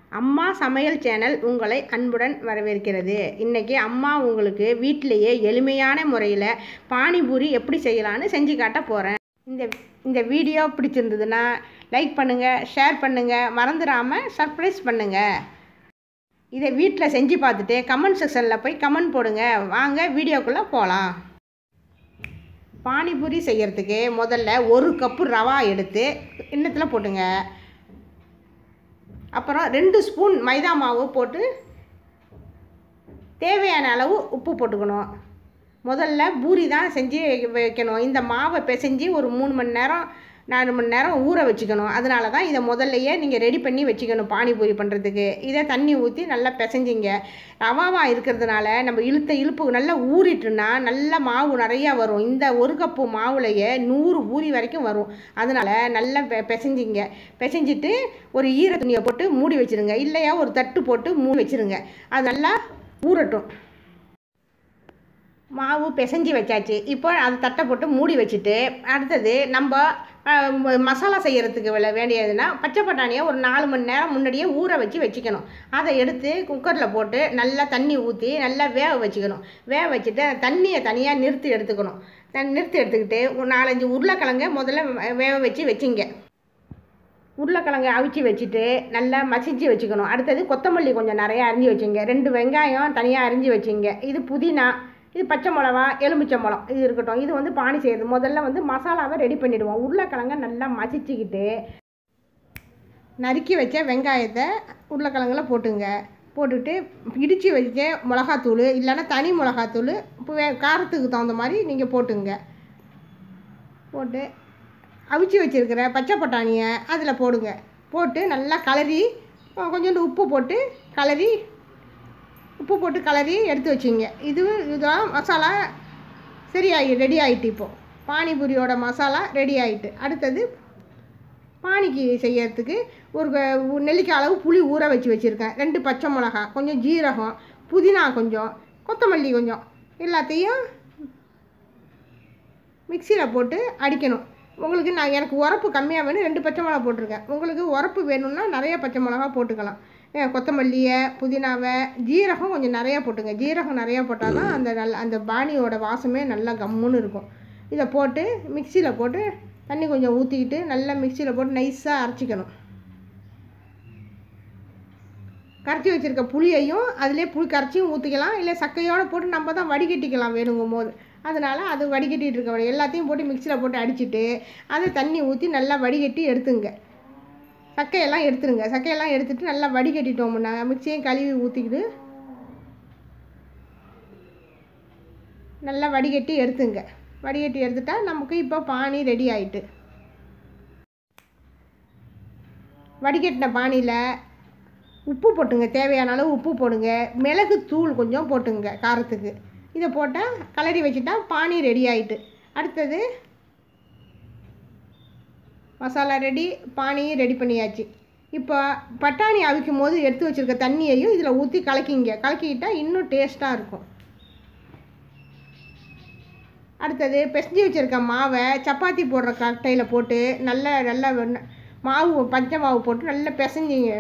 அம்மா சமையல் சேனல் உங்களை அன்புடன் வரவேற்கிறது இன்றைக்கி அம்மா உங்களுக்கு வீட்டிலேயே எளிமையான முறையில் பானிபூரி எப்படி செய்யலான்னு செஞ்சு காட்ட போகிறேன் இந்த இந்த வீடியோ பிடிச்சிருந்ததுன்னா லைக் பண்ணுங்கள் ஷேர் பண்ணுங்கள் மறந்துடாமல் சர்ப்ரைஸ் பண்ணுங்கள் இதை வீட்டில் செஞ்சு பார்த்துட்டு கமெண்ட் செக்ஷனில் போய் கமெண்ட் போடுங்க வாங்க வீடியோக்குள்ளே போகலாம் பானிபூரி செய்கிறதுக்கு முதல்ல ஒரு கப்பு ரவா எடுத்து எண்ணத்தில் போட்டுங்க அப்புறம் ரெண்டு ஸ்பூன் மைதா மாவு போட்டு தேவையான அளவு உப்பு போட்டுக்கணும் முதல்ல பூரி தான் செஞ்சு வைக்கணும் இந்த மாவை பிசைஞ்சு ஒரு மூணு மணி நேரம் நாலு மணி நேரம் ஊற வச்சுக்கணும் அதனால தான் இதை முதல்லையே நீங்கள் ரெடி பண்ணி வச்சுக்கணும் பானிபூரி பண்ணுறதுக்கு இதை தண்ணி ஊற்றி நல்லா பிசைஞ்சிங்க ரவாவா இருக்கிறதுனால நம்ம இழுத்த இழுப்பு நல்லா ஊறிட்டுனா நல்லா மாவு நிறையா வரும் இந்த ஒரு கப்பு மாவுலையே நூறு பூரி வரைக்கும் வரும் அதனால் நல்லா பெ பிசைஞ்சிங்க பிசைஞ்சிட்டு ஒரு ஈர துணியை போட்டு மூடி வச்சுருங்க இல்லையா ஒரு தட்டு போட்டு மூடி வச்சுருங்க அது நல்லா ஊறட்டும் மாவு பிசைஞ்சு வச்சாச்சு இப்போ அதை தட்டை போட்டு மூடி வச்சுட்டு அடுத்தது நம்ம அஹ், ம- மசாலா செய்கிறதுக்கு வேலை வேண்டியதுன்னா பச்சை பட்டாணியை ஒரு நாலு மணி நேரம் முன்னாடியே ஊற வச்சு வச்சுக்கணும் அதை எடுத்து குக்கரில் போட்டு நல்லா தண்ணி ஊற்றி நல்லா வேக வச்சுக்கணும் வேக வச்சுட்டு அந்த தண்ணியை தனியாக நிறுத்தி எடுத்துக்கணும் தன் நிறுத்தி எடுத்துக்கிட்டு ஒரு நாலஞ்சு உருளைக்கிழங்க முதல்ல வேக வச்சு வச்சிங்க உருளைக்கிழங்கு அவிச்சு வச்சுட்டு நல்லா மசிச்சு வச்சுக்கணும் அடுத்தது கொத்தமல்லி கொஞ்சம் நிறையா அரிஞ்சு வச்சுங்க ரெண்டு வெங்காயம் தனியாக அரிஞ்சு வச்சுங்க இது புதினா இது பச்சை மிளகா எலுமிச்சை மிளம் இது இருக்கட்டும் இது வந்து பானி செய்யுது முதல்ல வந்து மசாலாவை ரெடி பண்ணிவிடுவோம் உருளைக்கிழங்க நல்லா மசிச்சுக்கிட்டு நறுக்கி வச்ச வெங்காயத்தை உருளைக்கிழங்குல போட்டுங்க போட்டுட்டு இடித்து வச்ச மிளகாத்தூள் இல்லைன்னா தனி மிளகாத்தூள் இப்போ வே- காரத்துக்கு தகுந்த மாதிரி நீங்கள் போட்டுங்க போட்டு அவிச்சு வச்சுருக்கிற பச்சை பட்டாணியை அதில் போடுங்க போட்டு நல்லா கலரி அஹ் கொஞ்சோண்டு உப்பு போட்டு கலரி உப்பு போட்டு கலரி எடுத்து வச்சிங்க இது இதுதான் மசாலா சரியாகி ரெடி ஆகிட்டு இப்போது பானிபூரியோட மசாலா ரெடி ஆகிட்டு அடுத்தது பானிக்கு செய்யறதுக்கு ஒரு க- நெல்லிக்காய் அளவு புளி ஊற வச்சு வச்சுருக்கேன் ரெண்டு பச்சை மிளகா கொஞ்சம் ஜீரகம் புதினா கொஞ்சம் கொத்தமல்லி கொஞ்சம் எல்லாத்தையும் மிக்சியில் போட்டு அடிக்கணும் உங்களுக்கு நான் எனக்கு உரப்பு கம்மியாக வேணும் ரெண்டு பச்சை மிளகா போட்டிருக்கேன் உங்களுக்கு உரப்பு வேணும்னா நிறைய பச்சை மிளகா போட்டுக்கலாம் அஹ் கொத்தமல்லியை புதினாவை ஜீரகம் கொஞ்சம் நிறையா போட்டுங்க ஜீரகம் நிறையா போட்டால் தான் அந்த நல்ல அந்த பானியோட வாசமே நல்லா கம்முன்னு இருக்கும் இதை போட்டு மிக்சியில் போட்டு தண்ணி கொஞ்சம் ஊற்றிக்கிட்டு நல்லா மிக்சியில் போட்டு நைஸாக அரைச்சிக்கணும் கரைச்சி வச்சுருக்க புளியையும் அதிலே புளி கரைச்சியும் ஊற்றிக்கலாம் இல்லை சக்கையோடு போட்டு நம்ம தான் வடிகட்டிக்கலாம் வேணுங்கும் போது அதனால் அது வடிகட்டிட்டு இருக்க வேண்டிய எல்லாத்தையும் போட்டு மிக்சியில் போட்டு அடிச்சிட்டு அதை தண்ணி ஊற்றி நல்லா வடிகட்டி எடுத்துங்க சக்கையெல்லாம் எடுத்துருங்க சக்கையெல்லாம் எடுத்துட்டு நல்லா வடிகட்டிட்டோம்னா மிக்சியும் கழுவி ஊற்றிக்கிட்டு நல்லா வடிகட்டி எடுத்துங்க வடிகட்டி எடுத்துட்டா நமக்கு இப்போ பானி ரெடி ஆயிட்டு வடிகட்டின பானியில் உப்பு போட்டுங்க தேவையான அளவு உப்பு போடுங்க மிளகு தூள் கொஞ்சம் போட்டுங்க காரத்துக்கு இதை போட்டால் கலரி வச்சுட்டா பானி ரெடி ஆயிட்டு அடுத்தது மசாலா ரெடி பானியும் ரெடி பண்ணியாச்சு இப்போ பட்டாணி அவிக்கும் போது எடுத்து வச்சுருக்க தண்ணியையும் இதில் ஊற்றி கலக்கிங்க கலக்கிக்கிட்டால் இன்னும் டேஸ்ட்டாக இருக்கும் அடுத்தது பிசைஞ்சு வச்சுருக்க மாவை சப்பாத்தி போடுற கட்டையில் போட்டு நல்லா நல்லா வெண்ண- மாவு பச்சை மாவு போட்டு நல்லா பிசைஞ்சிங்க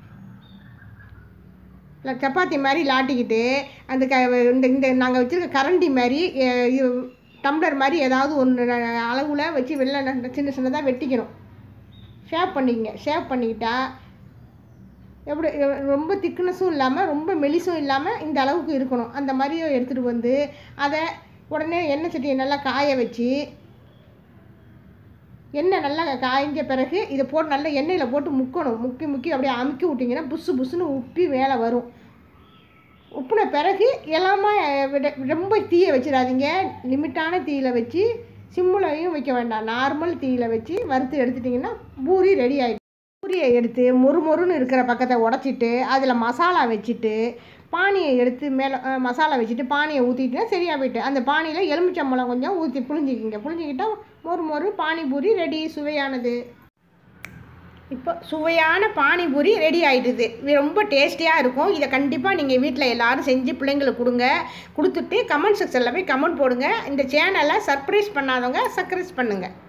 இல்லை சப்பாத்தி மாதிரி லாட்டிக்கிட்டு அந்த க இந்த இந்த நாங்கள் வச்சுருக்க கரண்டி மாதிரி அஹ், இது டம்ளர் மாதிரி ஏதாவது ஒன்று அளவில் வச்சு வெளில ந- சின்ன சின்னதாக வெட்டிக்கணும் ஷேப் பண்ணிக்கங்க ஷேப் பண்ணிக்கிட்டா எப்படி எ- ரொம்ப திக்னஸும் இல்லாமல் ரொம்ப மெலிசும் இல்லாமல் இந்த அளவுக்கு இருக்கணும் அந்த மாதிரி எடுத்துகிட்டு வந்து அதை உடனே எண்ணெய் சட்டியை நல்லா காய வச்சு எண்ணெய் நல்லா காய்ஞ்ச பிறகு இதை போட்டு நல்லா எண்ணெயில் போட்டு முக்கணும் முக்கி முக்கி அப்படியே அமுக்கி விட்டிங்கன்னா புசு புசுன்னு உப்பி மேலே வரும் உப்புன பிறகு எல்லாமே விட- ரொம்ப தீயை வச்சிடாதீங்க லிமிட்டான தீயில் வச்சு சிம்முலையும் வைக்க வேண்டாம் நார்மல் தீயில் வச்சு வறுத்து எடுத்துட்டிங்கன்னா பூரி ரெடி ஆகிடும் பூரியை எடுத்து மொறு மொறுன்னு இருக்கிற பக்கத்தை உடச்சிட்டு அதில் மசாலா வச்சுட்டு பானியை எடுத்து மேலே அஹ், மசாலா வச்சுட்டு பானியை ஊற்றிட்டுனா சரியாக போயிட்டு அந்த பானியில் எலுமிச்சம்பழம் கொஞ்சம் ஊற்றி புழிஞ்சிக்கிங்க புழிஞ்சிக்கிட்டா மொறு மொறு பானிபூரி ரெடி சுவையானது இப்போ சுவையான பானிபூரி ரெடி ஆயிடுது இது ரொம்ப டேஸ்டியாக இருக்கும் இதை கண்டிப்பாக நீங்கள் வீட்டில் எல்லாரும் செஞ்சு பிள்ளைங்களுக்கு கொடுங்க கொடுத்துட்டு கமெண்ட் செக்ஷனில் போய் கமெண்ட் போடுங்க இந்த சேனலை சர்ப்ரைஸ் பண்ணாதவங்க சர்ப்ரைஸ் பண்ணுங்கள்